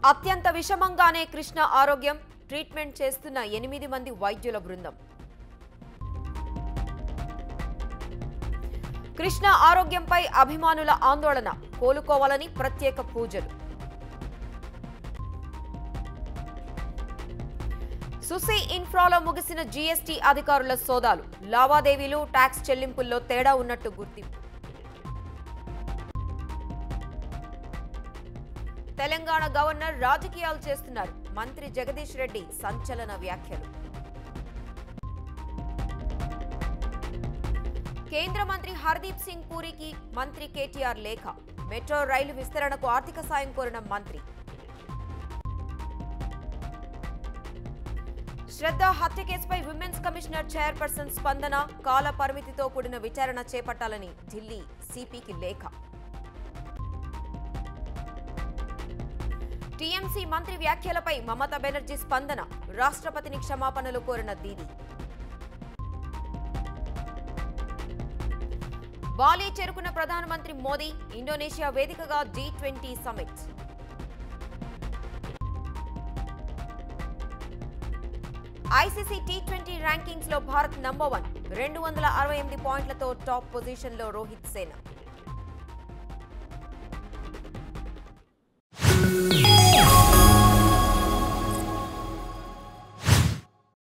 అత్యంత విషమంగానే కృష్ణ ఆరోగ్యం ట్రీట్మెంట్ చేస్తున్న ఎనిమిది మంది వైద్యుల బృందం కృష్ణ ఆరోగ్యంపై అభిమానుల ఆందోళన కోలుకోవాలని ప్రత్యేక పూజలు సుసి ఇన్ఫ్రాలో ముగిసిన జీఎస్టీ అధికారుల సోదాలు లావాదేవీలు ట్యాక్స్ చెల్లింపుల్లో తేడా ఉన్నట్టు గుర్తింపు తెలంగాణ గవర్నర్ రాజకీయాలు చేస్తున్నారు మంత్రి జగదీష్ రెడ్డి సంచలన వ్యాఖ్యలు కేంద్ర మంత్రి హర్దీప్ సింగ్ పూరికి మంత్రి కేటీఆర్ లేఖ మెట్రో రైలు విస్తరణకు ఆర్థిక సాయం కోరిన మంత్రి శ్రద్ధ హత్య కేసుపై విమెన్స్ కమిషనర్ చైర్పర్సన్ స్పందన కాల పరిమితితో కూడిన విచారణ చేపట్టాలని ఢిల్లీ సిపికి లేఖ టీఎంసీ మంత్రి వ్యాఖ్యలపై మమతా బెనర్జీ స్పందన రాష్ట్రపతిని క్షమాపణలు కోరిన దీది బాలి చేరుకున్న ప్రధానమంత్రి మోదీ ఇండోనేషియా వేదికగా G twenty summit ICC T twenty rankings లో భారత్ నంబర్ వన్ రెండు వందల అరవై ఎనిమిది పాయింట్లతో టాప్ పొజిషన్ లో రోహిత్ సేన